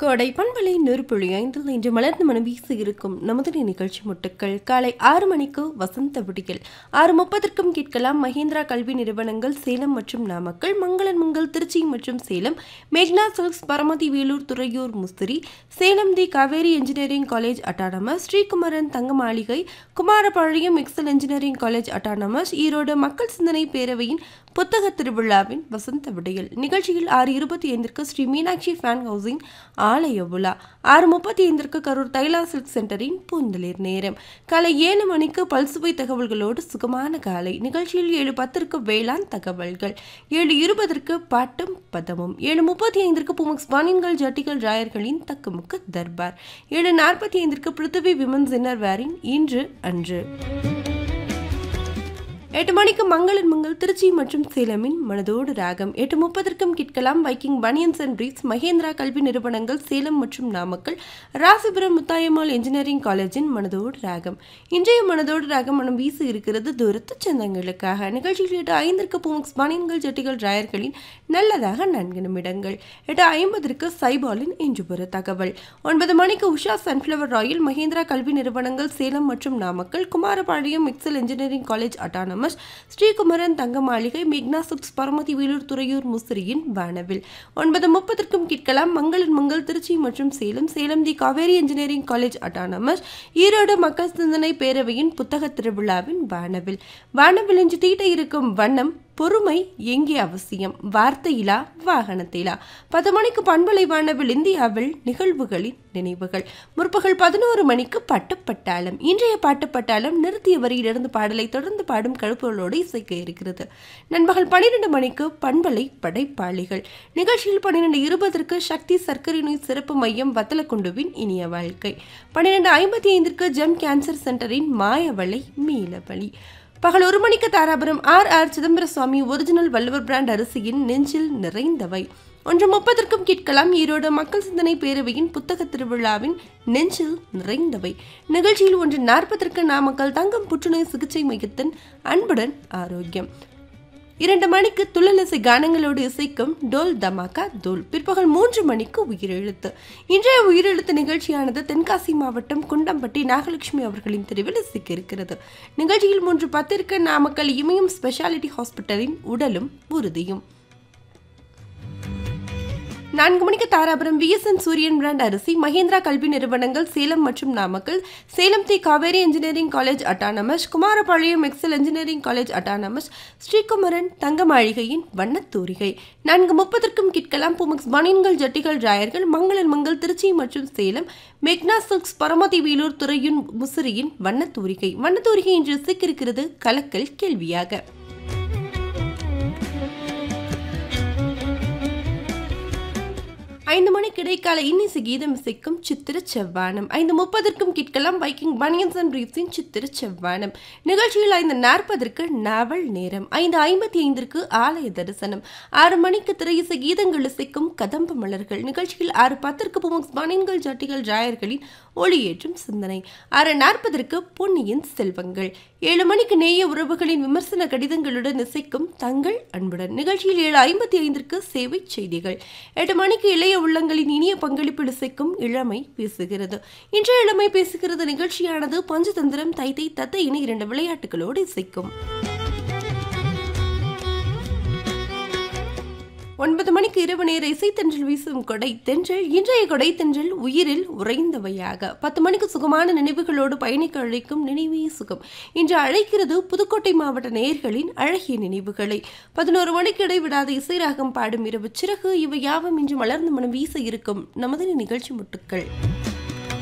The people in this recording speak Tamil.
கோடை பண்பலை நெருப்புழி ஐந்தில் இன்று மலர்ந்து மனம் வீச இருக்கும் நமது நிகழ்ச்சி முட்டுக்கள் காலை ஆறு மணிக்கு வசந்த விடியல் ஆறு முப்பதற்கும் கேட்கலாம் மஹேந்திரா கல்வி நிறுவனங்கள் சேலம் மற்றும் நாமக்கல் மங்களன் மங்கல் திருச்சி மற்றும் Salem Magna silks Paramathi Velur Thuraiyur Musiri Salem the Kaveri engineering college autonomous Sreekumaran Thanga Maligai Kumarapalayam Excel engineering college autonomous Erode மக்கள் சிந்தனை பேரவையின் புத்தக திருவிழாவின் வசந்த விடையல் நிகழ்ச்சியில் ஆறு இருபத்தி ஐந்திற்கு ஸ்ரீ மீனாட்சி ஃபேன் ஹவுசிங் ஆலய விழா ஆறு முப்பத்தி ஐந்திற்கு கரூர் தைலா சில்க் சென்டரின் பூந்தளிர் நேரம் காலை ஏழு மணிக்கு பல்சுவை தகவல்களோடு சுகமான காலை நிகழ்ச்சியில் ஏழு பத்திற்கு வேளாண் தகவல்கள் ஏழு இருபதற்கு பாட்டும் பதமும் ஏழு முப்பத்தி ஐந்திற்கு புமக்ஸ் பானின்கள் ஜட்டிகள் ராயர்களின் தக்குமுக்கு தர்பார் ஏழு நாற்பத்தி ஐந்திற்கு பிருத்திவி விமன்ஸ் இன்னர் வேரின் இன்று அன்று எட்டு மணிக்கு மங்களன் மங்கள் திருச்சி மற்றும் சேலமின் மனதோடு ராகம் எட்டு முப்பதற்கும் கேட்கலாம் Viking banians and briefs Mahendra கல்வி நிறுவனங்கள் சேலம் மற்றும் நாமக்கல் ராசிபுரம் முத்தாயம்மாள் இன்ஜினியரிங் காலேஜின் மனதோடு ராகம் இன்றைய மனதோடு ராகம் மனம் வீசு இருக்கிறது தூரத்து சொந்தங்களுக்காக நிகழ்ச்சியில் எட்டு ஐந்திற்கு பூமிக்ஸ் பனியன்கள் ஜட்டிகள் ராயர்களின் நல்லதாக நான்கு நிமிடங்கள் எட்டு ஐம்பதற்கு சைபாலின் இன்று ஒரு தகவல் ஒன்பது மணிக்கு உஷா சன்ஃப்ளவர் ராயில் மகேந்திரா கல்வி நிறுவனங்கள் சேலம் மற்றும் Namakkal Kumarapalayam Excel engineering college autonomous Sreekumaran Thanga Maligai மேக்னா சுப்ஸ் பரமதி வேலூர் துறையூர் முசிறியின் வானவில் ஒன்பது முப்பதற்கும் கேட்கலாம் மங்களன் மங்கல் திருச்சி மற்றும் Salem Salem the Kaveri engineering college autonomous Erode மக்கள் சிந்தனை பேரவையின் புத்தக திருவிழாவின் வானவில் வானவில் இன்று தீட்ட இருக்கும் வண்ணம் பொறுமை எங்கே அவசியம் வார்த்தையிலா வாகனத்திலா பத்து மணிக்கு பண்பலை வானவில் இந்தியாவில் நிகழ்வுகளின் நினைவுகள் முற்பகல் பதினோரு மணிக்கு பட்டுப்பட்டாளம் இன்றைய பாட்டுப்பட்டாளம் நிறுத்திய வரியிலிருந்து பாடலை தொடர்ந்து பாடும் கழுப்புகளோடு இசைக்க இருக்கிறது நண்பகல் பன்னிரெண்டு மணிக்கு பண்பலை படைப்பாளிகள் நிகழ்ச்சியில் பன்னிரெண்டு இருபதற்கு சக்தி சர்க்கரை நோய் சிறப்பு மையம் வத்தலக்குண்டுவின் இனிய வாழ்க்கை பன்னிரெண்டு ஐம்பத்தி ஐந்திற்கு ஜெம் கேன்சர் சென்டரின் மாயவளை மீளவழி பகல் ஒரு மணிக்கு Dharapuram R R Chidambara Swami original Valluvar brand அரிசியின் நெஞ்சில் நிறைந்தவை ஒன்று முப்பதற்கும் கேட்கலாம் ஈரோடு மக்கள் சிந்தனை பேரவையின் புத்தக திருவிழாவின் நெஞ்சில் நிறைந்தவை நிகழ்ச்சியில் ஒன்று நாற்பதற்கு நாமக்கல் தங்கம் புற்றுநோய் சிகிச்சை மையத்தின் அன்புடன் ஆரோக்கியம் இரண்டு மணிக்கு துள்ளலிசை கானங்களோடு இசைக்கும் டோல் தமாக்கா தோல் பிற்பகல் மூன்று மணிக்கு உயிரெழுத்து இன்றைய உயிரெழுத்து நிகழ்ச்சியானது தென்காசி மாவட்டம் குண்டம்பட்டி நாகலட்சுமி அவர்களின் தெருவில் இசைக்க இருக்கிறது நிகழ்ச்சியில் மூன்று பத்திற்கு நாமக்கல் இமயம் ஸ்பெஷாலிட்டி ஹாஸ்பிட்டலின் உடலும் உறுதியும் நான்கு மணிக்கு தாராபுரம் விஎஸ்என் சூரியன் பிராண்ட் அரிசி மகேந்திரா கல்வி நிறுவனங்கள் சேலம் மற்றும் Namakkal Salem the Kaveri engineering college autonomous Kumarapalayam Excel engineering college autonomous Sreekumaran Thanga மாளிகையின் வண்ணத்தூரிகை நான்கு முப்பதற்கும் கிட்கலாம் புமக்ஸ் பனியன்கள் ஜட்டிகள் ராயர்கள் மங்களன் மங்கல் திருச்சி மற்றும் சேலம் மெக்னா சில்க்ஸ் பரமதி வேலூர் துறையின் முசிறியின் வண்ணத்தூரிகை வண்ணத்தூரிகை இன்று சிக்கிருக்கிறது கலக்கல் கேள்வியாக ஐந்து மணிக்கு இடைக்கால இன்னிசை கீதம் இசைக்கும் சித்திர செவ்வானம் ஐந்து முப்பதற்கும் கேட்கலாம் பைக்கிங் பனியன்ஸ் அண்ட் ரீப்ஸின் சித்திர செவ்வானம் நிகழ்ச்சியில் ஐந்து நாற்பதற்கு நாவல் நேரம் ஐந்து ஐம்பத்தி ஐந்திற்கு ஆலய தரிசனம் ஆறு மணிக்கு திரையிசை கீதங்கள் இசைக்கும் கதம்ப மலர்கள் நிகழ்ச்சியில் ஆறு பத்திற்கு புமக்ஸ் பனியன்கள் ஜட்டிகள் ராயர்களின் ஒளியேற்றும் சிந்தனை ஆறு நாற்பதற்கு பொன்னியின் செல்வங்கள் ஏழு மணிக்கு நேய உறவுகளின் விமர்சன கடிதங்களுடன் இசைக்கும் தங்கள் அன்புடன் நிகழ்ச்சியில் ஏழு ஐம்பத்தி ஐந்திற்கு சேவை செய்திகள் எட்டு மணிக்கு இளைய உள்ளங்களின் இனிய பங்களிப்பு இசைக்கும் இளமை பேசுகிறது இன்றைய இளமை பேசுகிறது நிகழ்ச்சியானது பஞ்சதந்திரம் தைத்தை தத்தை இனி இரண்டு விளையாட்டுகளோடு இசைக்கும் ஒன்பது மணிக்கு இரவு நேர இசைத்தென்றல் வீசும் கொடை தென்றல் இன்றைய கொடை தென்றல் உயிரில் உறைந்தவையாக பத்து மணிக்கு சுகமான நினைவுகளோடு பயணிக்க அழைக்கும் நினைவே சுகம் இன்று அழைக்கிறது புதுக்கோட்டை மாவட்ட நேயர்களின் அழகிய நினைவுகளை பதினோரு மணிக்கு இடைவிடாத இசை ராகம் பாடும் இரவு சிறகு இவை யாவும் இன்று மலர்ந்து மனம் வீச இருக்கும் நமது நிகழ்ச்சி முட்டுக்கள்